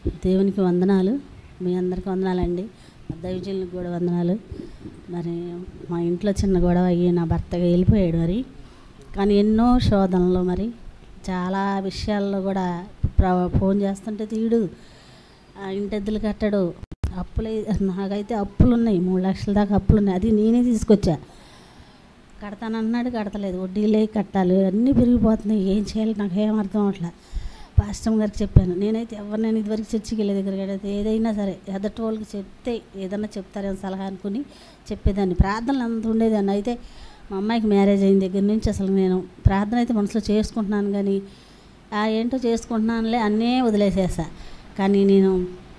దేవునికి వందనాలు మీ అందరికీ వందనాలండి మా దైవజనులకు కూడా వందనాలు మరి మా ఇంట్లో చిన్న గొడవ అయ్యి నా భర్తగా వెళ్ళిపోయాడు మరి కానీ ఎన్నో శోధనలు మరి చాలా విషయాల్లో కూడా ప్ర- ఫోన్ చేస్తుంటే తీయడు ఆ ఇంటెద్దులు కట్టడు అప్పులే నాకైతే అప్పులు ఉన్నాయి మూడు లక్షల దాకా అప్పులు ఉన్నాయి అది నేనే తీసుకొచ్చా కడతానన్నాడు కడతలేదు వడ్డీలే కట్టాలి అన్నీ పెరిగిపోతున్నాయి ఏం చేయాలి నాకు ఏం అర్థం అవట్లే పాస్టమ్ గారికి చెప్పాను నేనైతే ఎవరినైనా ఇదివరకు చర్చికి వెళ్ళే దగ్గరికి అయితే ఏదైనా సరే ఎదటి వాళ్ళకి చెప్తే ఏదన్నా చెప్తారేమో సలహా అనుకుని చెప్పేదాన్ని ప్రార్థనలు అంత ఉండేదాన్ని అయితే మా అమ్మాయికి మ్యారేజ్ అయిన దగ్గర నుంచి అసలు నేను ప్రార్థన అయితే మనసులో చేసుకుంటున్నాను కానీ ఆ ఏంటో చేసుకుంటున్నానులే అన్నీ వదిలేసేసా కానీ నేను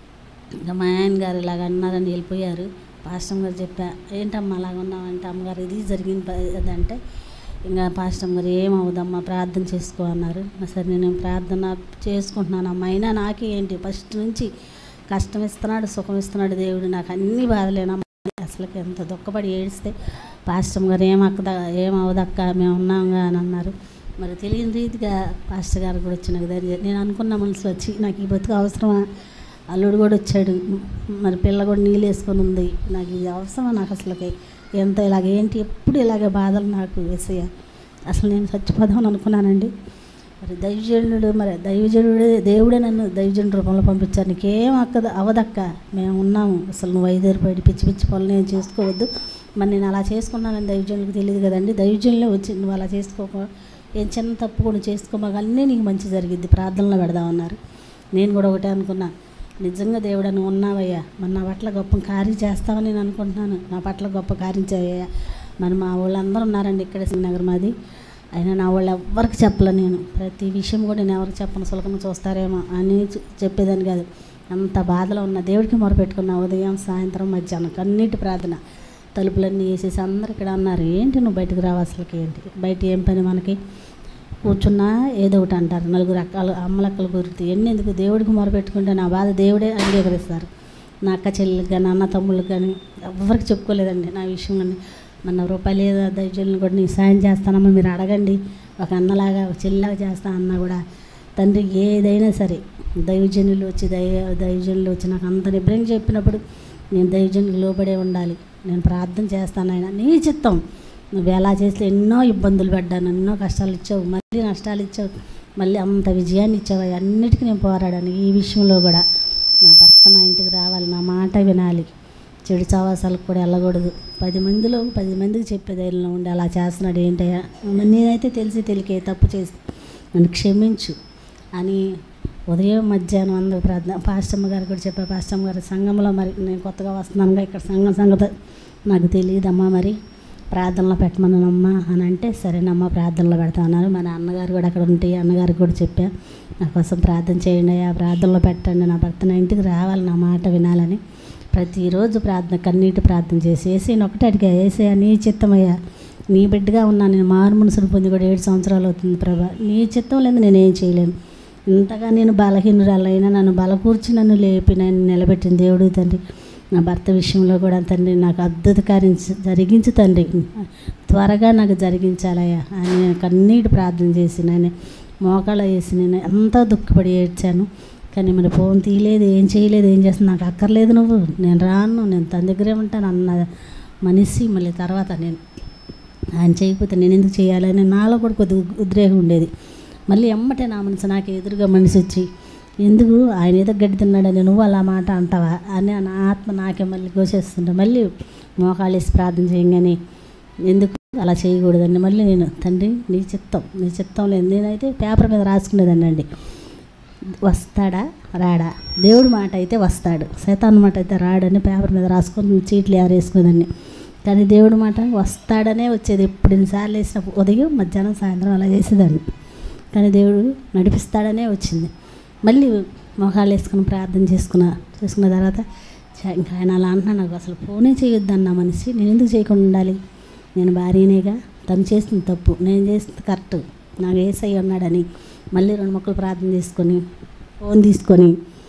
ఇంకా మా ఆయన గారు ఇలాగ అన్నారని వెళ్ళిపోయారు పాస్టమ్ గారు చెప్పా ఏంటమ్మా అలాగ ఉన్నావంటే అమ్మగారు ఇది జరిగింది ప- అదంటే ఇంకా పాస్టమ్ గారు ఏమవుదమ్మా ప్రార్థన చేసుకో అన్నారు సరే నేను ప్రార్థన చేసుకుంటున్నాను అమ్మ అయినా నాకే ఏంటి ఫస్ట్ నుంచి కష్టం ఇస్తున్నాడు సుఖం ఇస్తున్నాడు దేవుడు నాకు అన్ని బాధలేనమ్మా అసలుకి ఎంత దుఃఖపడి ఏడిస్తే పాస్టమ్ గారు ఏమక్కద ఏమవదక్క మేము ఉన్నాంగా అని అన్నారు మరి తెలియని రీతిగా పాస్టర్ గారు కూడా వచ్చి నాకు ధైర్యం నేను అనుకున్న మనసులో వచ్చి నాకు ఈ బతుకు అవసరమా అల్లుడు కూడా వచ్చాడు మరి పిల్ల కూడా నీళ్ళు వేసుకొని ఉంది నాకు ఇది అవసరమా నాకు అసలుకి ఎంత ఇలాగ ఏంటి ఎప్పుడు ఇలాగే బాధలు నాకు వేసయ్య అసలు నేను చచ్చిపోదామని అనుకున్నానండి మరి దైవజనుడు మరి దైవజనుడే దేవుడే నన్ను దైవజనుడి రూపంలో పంపించారు నీకేం అక్కద అవదక్క మేము ఉన్నాము అసలు నువ్వు ఐదేరుపడి పిచ్చి పిచ్చి పనులు ఏం చేసుకోవద్దు మరి నేను అలా చేసుకున్నానని దైవజనులకు తెలియదు కదండి దైవజనులే వచ్చి నువ్వు అలా చేసుకోక ఏం చిన్న తప్పు కూడా చేసుకో మాకు అన్నీ నీకు మంచి జరిగిద్ది ప్రార్థనలో పెడదామన్నారు నేను కూడా ఒకటే అనుకున్నా నిజంగా దేవుడా నువ్వు ఉన్నావయ్యా మరి నా పట్ల గొప్ప కార్యం చేస్తావని నేను అనుకుంటున్నాను నా పట్ల గొప్ప కార్యం చేయయ్యా మరి మా వాళ్ళందరూ ఉన్నారండి ఇక్కడ సింగనగర్ మాది అయినా నా వాళ్ళు ఎవ్వరికి చెప్పలే నేను ప్రతి విషయం కూడా నేను ఎవరికి చెప్పను సులకన చూస్తారేమో అని చె- చెప్పేదాన్ని కాదు అంత బాధలో ఉన్న దేవుడికి మొరపెట్టుకున్న ఉదయం సాయంత్రం మధ్యాహ్నం కన్నీటి ప్రార్థన తలుపులన్నీ వేసేసి అందరు ఇక్కడ అన్నారు ఏంటి నువ్వు బయటకు రావు అసలుకి ఏంటి బయట ఏం పని మనకి కూర్చున్నా ఏదో ఒకటి అంటారు నలుగురు అక్కలు అమ్మలక్కలు గుర్తు ఎన్ని ఎందుకు దేవుడికి మొరపెట్టుకుంటే నా బాధ దేవుడే అంగీకరిస్తారు నా అక్క చెల్లెలకు కానీ అన్న తమ్ముళ్ళకి కానీ ఎవరికి చెప్పుకోలేదండి నా విషయం కానీ మన రూపాయలు లేదా దైవజనులు కూడా నీకు సాయం చేస్తానమ్మా మీరు అడగండి ఒక అన్నలాగా ఒక చెల్లిలాగా చేస్తా అన్న కూడా తండ్రి ఏదైనా సరే దైవజనులు వచ్చి దైవ దైవజనులు వచ్చి నాకు అంత నిబ్రం చెప్పినప్పుడు నేను దైవజనులకు లోబడే ఉండాలి నేను ప్రార్థన చేస్తాను ఆయన నీ చిత్తం నువ్వు ఎలా చేస్తే ఎన్నో ఇబ్బందులు పడ్డాను ఎన్నో కష్టాలు ఇచ్చావు మళ్ళీ నష్టాలు ఇచ్చావు మళ్ళీ అంత విజయాన్ని ఇచ్చావు అన్నిటికీ నేను పోరాడాను ఈ విషయంలో కూడా నా భర్త నా ఇంటికి రావాలి నా మాట వినాలి చెడు చావాసాలకు కూడా వెళ్ళకూడదు పది మందిలో పది మందికి చెప్పే ధైర్యంలో ఉండి అలా చేస్తున్నాడు ఏంటయ్యా నేనైతే తెలిసి తెలికే తప్పు చేసి నన్ను క్షమించు అని ఉదయం మధ్యాహ్నం అందరూ ప్రార్థన పాస్టమ్మ గారు కూడా చెప్పా పాస్టమ్మ గారు సంఘంలో మరి నేను కొత్తగా వస్తున్నానుగా ఇక్కడ సంఘం సంగతి నాకు తెలియదమ్మా మరి ప్రార్థనలో పెట్టమన్నానమ్మా అని అంటే సరేనమ్మా ప్రార్థనలో పెడతా అన్నారు మా అన్నగారు కూడా అక్కడ ఉంటే అన్నగారికి కూడా చెప్పా నా కోసం ప్రార్థన చేయండి ఆ ప్రార్థనలో పెట్టండి నా భర్త నా ఇంటికి రావాలి నా మాట వినాలని ప్రతిరోజు ప్రార్థన కన్నీటి ప్రార్థన చేసి ఏసీ ఒకటే అడిగా ఏసయ్యా నీ చిత్తమయ్యా నీ బిడ్డగా ఉన్నా నేను మారు మనసును పొంది కూడా ఏడు సంవత్సరాలు అవుతుంది ప్రభా నీ చిత్తం లేదు నేనేం చేయలేను ఇంతగా నేను బలహీనురాలైనా నన్ను బలకూర్చి నన్ను లేపి నన్ను నిలబెట్టిన దేవుడు తండ్రి నా భర్త విషయంలో కూడా తండ్రి నాకు అద్భుత కార్యం జరిగించు తండ్రి త్వరగా నాకు జరిగించాలయ్యా అని నేను కన్నీటి ప్రార్థన చేసి నేను మోకాళ్ళ వేసి నేను ఎంతో దుఃఖపడి ఏడ్చాను కానీ మరి ఫోన్ తీయలేదు ఏం చేయలేదు ఏం చేస్తుంది నాకు అక్కర్లేదు నువ్వు నేను రాను నేను తన దగ్గరే ఉంటాను అన్న మనిషి మళ్ళీ తర్వాత నేను ఆయన చేయకపోతే నేను ఎందుకు చేయాలని నాలో కూడా కొద్దిగా ఉద్రేకం ఉండేది మళ్ళీ ఎమ్మటే నా మనసు నాకు ఎదురుగా మనిషి వచ్చి ఎందుకు ఆయన ఏదో గడ్డి తిన్నాడని నువ్వు అలా మాట అంటావా అని నా ఆత్మ నాకే మళ్ళీ కోసేస్తుంటా మళ్ళీ మోకాళ్ళు వేసి ప్రార్థన చేయగానే ఎందుకు అలా చేయకూడదండి మళ్ళీ నేను తండ్రి నీ చిత్తం నీ చిత్తం లేదు నేనైతే పేపర్ మీద రాసుకునేదాన్ని అండి వస్తాడా రాడా దేవుడి మాట అయితే వస్తాడు శతాన్ మాట అయితే రాడని పేపర్ మీద రాసుకొని చీట్లు ఆరేసుకునేదాన్ని కానీ దేవుడి మాట వస్తాడనే వచ్చేది ఎప్పుడు ఎన్నిసార్లు వేసిన ఉదయం మధ్యాహ్నం సాయంత్రం అలా చేసేదాన్ని కానీ దేవుడు నడిపిస్తాడనే వచ్చింది మళ్ళీ మొహాలు వేసుకుని ప్రార్థన చేసుకున్న చేసుకున్న తర్వాత చ- ఇంకా ఆయన అలా అంటున్నా నాకు అసలు ఫోనే చేయొద్దన్న మనిషి నేను ఎందుకు చేయకుండా ఉండాలి నేను భార్యనేగా తను చేస్తుంది తప్పు నేను చేస్తుంది కరెక్ట్ నాకు ఏసై ఉన్నాడని మళ్ళీ రెండు మొక్కలు ప్రార్థన చేసుకొని ఫోన్ తీసుకొని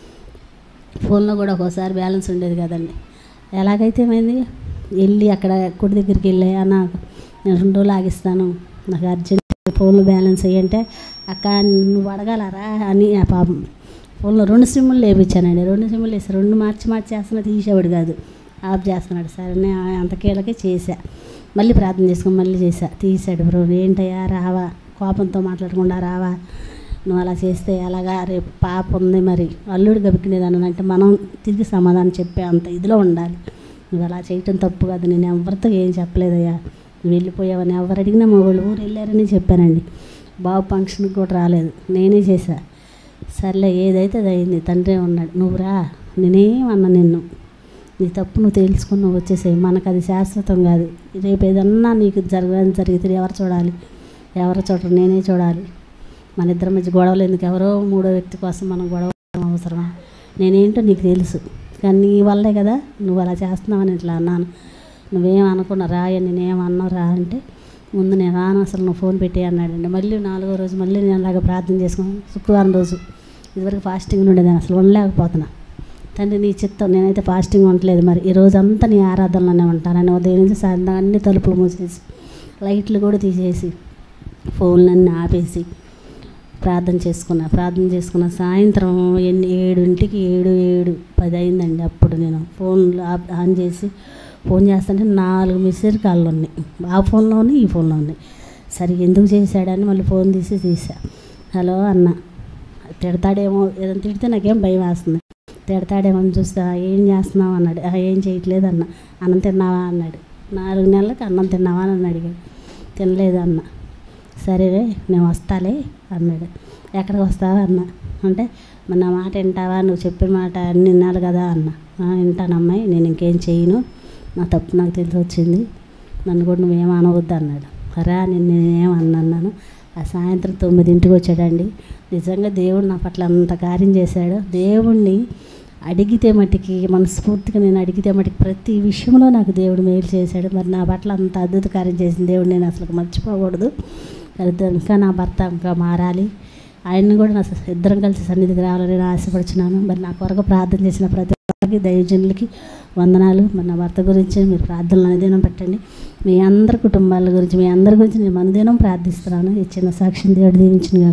ఫోన్లో కూడా ఒక్కోసారి బ్యాలెన్స్ ఉండేది కదండి ఎలాగైతే ఏమైంది వెళ్ళి అక్కడ కుడి దగ్గరికి వెళ్ళి అన్న నేను రెండు రోజులు ఆగిస్తాను నాకు అర్జెంట్ ఫోన్లో బ్యాలెన్స్ అయ్యంటే అక్క నువ్వు అడగాలరా అని ఆ పాపం ఫోన్లో రెండు సిమ్ములు లేపించానండి రెండు సిమ్ములు వేసి రెండు మార్చి మార్చి చేస్తున్నా తీసేవాడు కాదు ఆఫ్ చేస్తున్నాడు సరే నేను అంత కీలకే చేశా మళ్ళీ ప్రార్థన చేసుకుని మళ్ళీ చేశా తీసాడు బ్రో ఏంటయ్యా రావా కోపంతో మాట్లాడకుండా రావా నువ్వు అలా చేస్తే అలాగా రేపు పాప ఉంది మరి అల్లుడు గబికినేదాన్ని అంటే మనం తిరిగి సమాధానం చెప్పే అంత ఇదిలో ఉండాలి నువ్వు అలా చేయటం తప్పు కాదు నేను ఎవరితో ఏం చెప్పలేదయ్యా నువ్వు వెళ్ళిపోయావని ఎవరు అడిగినా మా వాళ్ళు ఊరు వెళ్ళారని చెప్పానండి బాబు ఫంక్షన్కి కూడా రాలేదు నేనే చేశా సర్లే ఏదైతే అది అయింది తండ్రి ఉన్నాడు నువ్వు రా నేనేమన్నా నిన్ను నీ తప్పు నువ్వు తెలుసుకుని నువ్వు వచ్చేసేయి మనకు అది శాశ్వతం కాదు రేపు ఏదన్నా నీకు జరగని జరిగితే ఎవరు చూడాలి ఎవరు చూడరు నేనే చూడాలి మన ఇద్దరి మధ్య గొడవలు ఎందుకు ఎవరో మూడో వ్యక్తి కోసం మనం గొడవ పడడం అవసరమా నేనేంటో నీకు తెలుసు కానీ నీ వల్లే కదా నువ్వు అలా చేస్తున్నావని ఇట్లా అన్నాను నువ్వేం అనుకున్నా రా నేనేం అన్నావు రా అంటే ముందు నేను రాను అసలు నువ్వు ఫోన్ పెట్టి అన్నాడండి మళ్ళీ నాలుగో రోజు మళ్ళీ నేను అలాగ ప్రార్థన చేసుకున్నాను శుక్రవారం రోజు ఇదివరకు ఫాస్టింగ్ ఉండేదాన్ని అసలు ఉండలేకపోతున్నా తండ్రి నీ చిత్తం నేనైతే ఫాస్టింగ్ ఉండలేదు మరి ఈ రోజు అంతా నీ ఆరాధనలోనే ఉంటానని ఉదయం నుంచి సాయంత్రం అన్ని తలుపులు మూసేసి లైట్లు కూడా తీసేసి ఫోన్లన్నీ ఆపేసి ప్రార్థన చేసుకున్నా ప్రార్థన చేసుకున్న సాయంత్రం ఎన్ని ఏడింటికి ఏడు ఏడు పది అయిందండి అప్పుడు నేను ఫోన్ ఆప్- ఆన్ చేసి ఫోన్ చేస్తుంటే నాలుగు మెసేజ్ కాళ్ళు ఉన్నాయి ఆ ఫోన్లో ఉన్నాయి ఈ ఫోన్లో ఉన్నాయి సరే ఎందుకు చేశాడని మళ్ళీ ఫోన్ తీసి తీసా హలో అన్న తిడతాడేమో ఏదైనా తిడితే నాకేం భయం వేస్తుంది తిడతాడేమో అని చూస్తా ఏం చేస్తున్నావు అన్నాడు "ఆ, ఏం చేయట్లేదు అన్న అన్నం తిన్నావా అన్నాడు నాలుగు నెలలకు అన్నం తిన్నావా అని నన్ను అడిగాడు తినలేదు అన్న సరేలే నేను వస్తాలే అన్నాడు ఎక్కడికి వస్తావా అన్న అంటే మరి నా మాట వింటావా నువ్వు చెప్పిన మాట అన్ని వినాలి కదా అన్న "ఆ, వింటానమ్మాయి నేను ఇంకేం చేయను నా తప్పు నాకు తెలిసి వచ్చింది నన్ను కూడా నువ్వేం అనవద్దు అన్నాడు రా నేను నేనేం అన్నాను ఆ సాయంత్రం తొమ్మిదింటికి వచ్చాడండి నిజంగా దేవుడు నా పట్ల అంత కార్యం చేశాడు దేవుణ్ణి అడిగితే మటుకి మనస్ఫూర్తిగా నేను అడిగితే మటుకి ప్రతి విషయంలో నాకు దేవుడు మేలు చేశాడు మరి నా పట్ల అంత అద్భుత కార్యం చేసిన దేవుడు నేను అసలు మర్చిపోకూడదు కలిద్దాం ఇంకా నా భర్త ఇంకా మారాలి ఆయన్ని కూడా నా స- ఇద్దరం కలిసి సన్నిధికి రావాలని నేను ఆశపడుచున్నాను మరి నా కొరకు ప్రార్థన చేసిన ప్రతి ఒక్కరికి దైవజనులకి వందనాలు మరి నా భర్త గురించి మీరు ప్రార్థనలు అనుదినం పెట్టండి మీ అందరి కుటుంబాల గురించి మీ అందరి గురించి నేను అనుదినం ప్రార్థిస్తున్నాను ఈ చిన్న సాక్షిని దేవుడు దీవించిన